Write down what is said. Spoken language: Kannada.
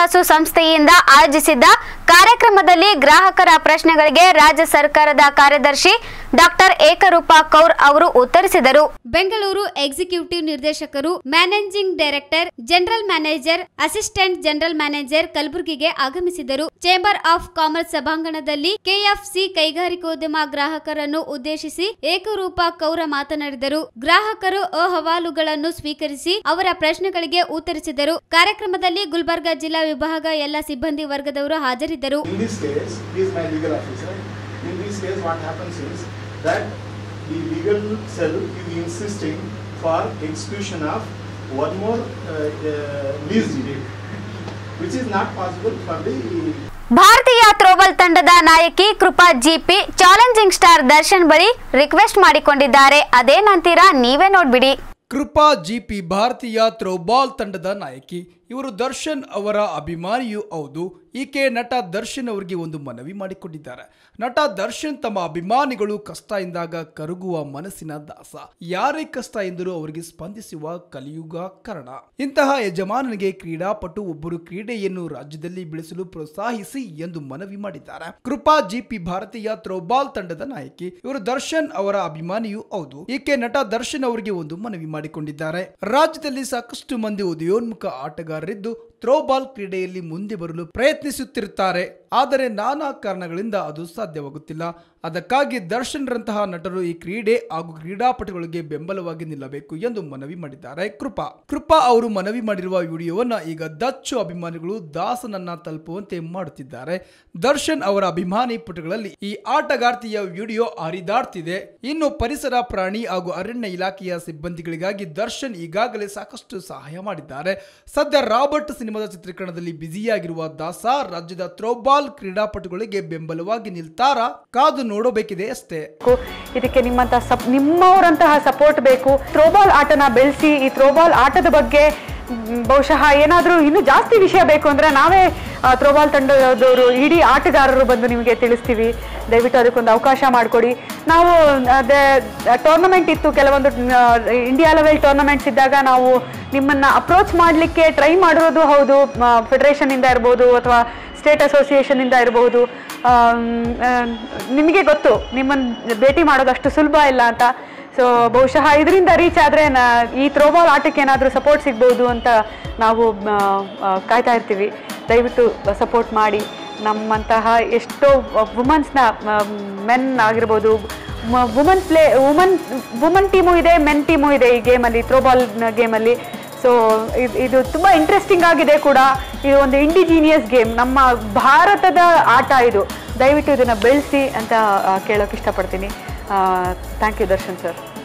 ಹಣಕಾಸು ಸಂಸ್ಥೆಯಿಂದ ಆಯೋಜಿಸಿದ್ದ ಕಾರ್ಯಕ್ರಮದಲ್ಲಿ ಗ್ರಾಹಕರ ಪ್ರಶ್ನೆಗಳಿಗೆ ರಾಜ್ಯ ಸರ್ಕಾರದ ಕಾರ್ಯದರ್ಶಿ ಡಾಕ್ಟರ್ ಏಕರೂಪ ಕೌರ್ ಅವರು ಉತ್ತರಿಸಿದರು ಬೆಂಗಳೂರು ಎಕ್ಸಿಕ್ಯೂಟಿವ್ ನಿರ್ದೇಶಕರು managing director general manager assistant general manager ಕಲಬುರಗಿಗೆ ಆಗಮಿಸಿದರು ಚೇಂಬರ್ ಆಫ್ ಕಾಮರ್ಸ್ ಸಭಾಂಗಣದಲ್ಲಿ ಕೆಎಫ್ಸಿ ಕೈಗಾರಿಕೋದ್ಯಮ ಗ್ರಾಹಕರನ್ನು ಉದ್ದೇಶಿಸಿ ಏಕರೂಪ ಕೌರ ಮಾತನಾಡಿದರು ಗ್ರಾಹಕರು ಅಹವಾಲುಗಳನ್ನು ಸ್ವೀಕರಿಸಿ ಅವರ ಪ್ರಶ್ನೆಗಳಿಗೆ ಉತ್ತರಿಸಿದರು ಕಾರ್ಯಕ್ರಮದಲ್ಲಿ ಗುಲ್ಬರ್ಗಾ ಜಿಲ್ಲಾ ವಿಭಾಗ ಎಲ್ಲ ಸಿಬ್ಬಂದಿ ವರ್ಗದವರು ಹಾಜರಿದ್ದರು In this case, he is my legal officer. In this case, what happens is that the legal cell is insisting for execution of one more uh, uh, lease deed, which is not possible for the ಭಾರತೀಯ ಥ್ರೋಬಾಲ್ ತಂಡದ ನಾಯಕಿ Krupa GP challenging star Darshan ಬಳಿ ರಿಕ್ವೆಸ್ಟ್ ಮಾಡಿಕೊಂಡಿದ್ದಾರೆ ಅದೇನಂತೀರಾ ನೀವೇ ನೋಡ್ಬಿಡಿ ಕೃಪಾ ಜಿಪಿ ಭಾರತೀಯ ಥ್ರೋಬಾಲ್ ತಂಡದ ನಾಯಕಿ ಇವರು ದರ್ಶನ್ ಅವರ ಅಭಿಮಾನಿಯೂ ಹೌದು ಈಕೆ ನಟ ದರ್ಶನ್ ಅವರಿಗೆ ಒಂದು ಮನವಿ ಮಾಡಿಕೊಂಡಿದ್ದಾರೆ ನಟ ದರ್ಶನ್ ತಮ್ಮ ಅಭಿಮಾನಿಗಳು ಕಷ್ಟ ಎಂದಾಗ ಕರಗುವ ಮನಸ್ಸಿನ ದಾಸ ಯಾರೇ ಕಷ್ಟ ಎಂದರೂ ಅವರಿಗೆ ಸ್ಪಂದಿಸುವ ಕಲಿಯುಗ ಕಾರಣ ಇಂತಹ ಯಜಮಾನನಿಗೆ ಕ್ರೀಡಾಪಟು ಒಬ್ಬರು ಕ್ರೀಡೆಯನ್ನು ರಾಜ್ಯದಲ್ಲಿ ಬೆಳೆಸಲು ಪ್ರೋತ್ಸಾಹಿಸಿ ಎಂದು ಮನವಿ ಮಾಡಿದ್ದಾರೆ ಕೃಪಾ ಜಿಪಿ ಭಾರತೀಯ ಥ್ರೋಬಾಲ್ ತಂಡದ ನಾಯಕಿ ಇವರು ದರ್ಶನ್ ಅವರ ಅಭಿಮಾನಿಯೂ ಹೌದು ಈಕೆ ನಟ ದರ್ಶನ್ ಅವರಿಗೆ ಒಂದು ಮನವಿ ಮಾಡಿಕೊಂಡಿದ್ದಾರೆ ರಾಜ್ಯದಲ್ಲಿ ಸಾಕಷ್ಟು ಮಂದಿ ಉದಯೋನ್ಮುಖ ಆಟಗಾರರಿದ್ದು ಥ್ರೋಬಾಲ್ ಕ್ರೀಡೆಯಲ್ಲಿ ಮುಂದೆ ಬರಲು ಪ್ರಯತ್ನಿಸುತ್ತಿರುತ್ತಾರೆ ಆದರೆ ನಾನಾ ಕಾರಣಗಳಿಂದ ಅದು ಸಾಧ್ಯವಾಗುತ್ತಿಲ್ಲ ಅದಕ್ಕಾಗಿ ದರ್ಶನ್ರಂತಹ ನಟರು ಈ ಕ್ರೀಡೆ ಹಾಗೂ ಕ್ರೀಡಾಪಟುಗಳಿಗೆ ಬೆಂಬಲವಾಗಿ ನಿಲ್ಲಬೇಕು ಎಂದು ಮನವಿ ಮಾಡಿದ್ದಾರೆ ಕೃಪಾ ಕೃಪಾ ಅವರು ಮನವಿ ಮಾಡಿರುವ ವಿಡಿಯೋವನ್ನ ಈಗ ದಚ್ಚು ಅಭಿಮಾನಿಗಳು ದಾಸನನ್ನ ತಲುಪುವಂತೆ ಮಾಡುತ್ತಿದ್ದಾರೆ ದರ್ಶನ್ ಅವರ ಅಭಿಮಾನಿ ಪುಟಗಳಲ್ಲಿ ಈ ಆಟಗಾರ್ತಿಯ ವಿಡಿಯೋ ಹರಿದಾಡ್ತಿದೆ ಇನ್ನು ಪರಿಸರ ಪ್ರಾಣಿ ಹಾಗೂ ಅರಣ್ಯ ಇಲಾಖೆಯ ಸಿಬ್ಬಂದಿಗಳಿಗಾಗಿ ದರ್ಶನ್ ಈಗಾಗಲೇ ಸಾಕಷ್ಟು ಸಹಾಯ ಮಾಡಿದ್ದಾರೆ ಸದ್ಯ ರಾಬರ್ಟ್ ಸಿನಿಮಾದ ಚಿತ್ರೀಕರಣದಲ್ಲಿ ಬ್ಯುಸಿಯಾಗಿರುವ ದಾಸ ರಾಜ್ಯದ ಥ್ರೋಬಾಲ್ ಕ್ರೀಡಾಪಟುಗಳಿಗೆ ಬೆಂಬಲವಾಗಿ ನಿಲ್ತಾರಾ ಕಾದು ನೋಡಬೇಕಿದೆ ಅಷ್ಟೇ ಬೇಕು. ಇದಕ್ಕೆ ನಿಮ್ಮಂತ ಸಪ್ ನಿಮ್ಮವರಂತಹ ಸಪೋರ್ಟ್ ಬೇಕು ಥ್ರೋಬಾಲ್ ಆಟನ ಬೆಳೆಸಿ ಈ ಥ್ರೋಬಾಲ್ ಆಟದ ಬಗ್ಗೆ ಮ್, ಬಹುಶಃ ಏನಾದರೂ ಇನ್ನೂ ಜಾಸ್ತಿ ವಿಷಯ ಬೇಕು ಅಂದರೆ ನಾವೇ ಥ್ರೋಬಾಲ್ ತಂಡದವರು ಇಡೀ ಆಟಗಾರರು ಬಂದು ನಿಮಗೆ ತಿಳಿಸ್ತೀವಿ ದಯವಿಟ್ಟು ಅದಕ್ಕೊಂದು ಅವಕಾಶ ಮಾಡಿಕೊಡಿ ನಾವು ಅದೇ ಟೂರ್ನಮೆಂಟ್ ಇತ್ತು ಕೆಲವೊಂದು ಇಂಡಿಯಾ ಲೆವೆಲ್ ಟೂರ್ನಮೆಂಟ್ಸ್ ಇದ್ದಾಗ ನಾವು ನಿಮ್ಮನ್ನು ಅಪ್ರೋಚ್ ಮಾಡಲಿಕ್ಕೆ ಟ್ರೈ ಮಾಡಿರೋದು ಹೌದು ಫೆಡರೇಷನಿಂದ ಇರ್ಬೋದು ಅಥವಾ ಸ್ಟೇಟ್ ಅಸೋಸಿಯೇಷನಿಂದ ಇರಬಹುದು ನಿಮಗೆ ಗೊತ್ತು ನಿಮ್ಮನ್ನು ಭೇಟಿ ಮಾಡೋದು ಅಷ್ಟು ಸುಲಭ ಇಲ್ಲ ಅಂತ ಸೊ ಬಹುಶಃ ಇದರಿಂದ ರೀಚ್ ಆದರೆ ಈ ಥ್ರೋಬಾಲ್ ಆಟಕ್ಕೆ ಏನಾದರೂ ಸಪೋರ್ಟ್ ಸಿಗ್ಬೋದು ಅಂತ ನಾವು ಆ, ಆ, ಕಾಯ್ತಾ ಇರ್ತೀವಿ ದಯವಿಟ್ಟು ಸಪೋರ್ಟ್ ಮಾಡಿ ನಮ್ಮಂತಹ ಎಷ್ಟೋ ವುಮನ್ಸ್ನ ಮೆನ್ ಆಗಿರ್ಬೋದು woman play woman woman team ಇದೆ ಮೆನ್ ಟೀಮು ಇದೆ ಈ ಗೇಮಲ್ಲಿ ಥ್ರೋಬಾಲ್ ಗೇಮಲ್ಲಿ ಸೊ ಇದು ತುಂಬ ಇಂಟ್ರೆಸ್ಟಿಂಗ್ ಆಗಿದೆ ಕೂಡ ಇದು ಒಂದು ಇಂಡಿಜಿನಿಯಸ್ ಗೇಮ್ ನಮ್ಮ ಭಾರತದ ಆಟ ಇದು ದಯವಿಟ್ಟು ಇದನ್ನು ಬೆಳೆಸಿ ಅಂತ ಆ, ಕೇಳೋಕೆ ಇಷ್ಟಪಡ್ತೀನಿ ಥ್ಯಾಂಕ್ ಯು ದರ್ಶನ್ ಸರ್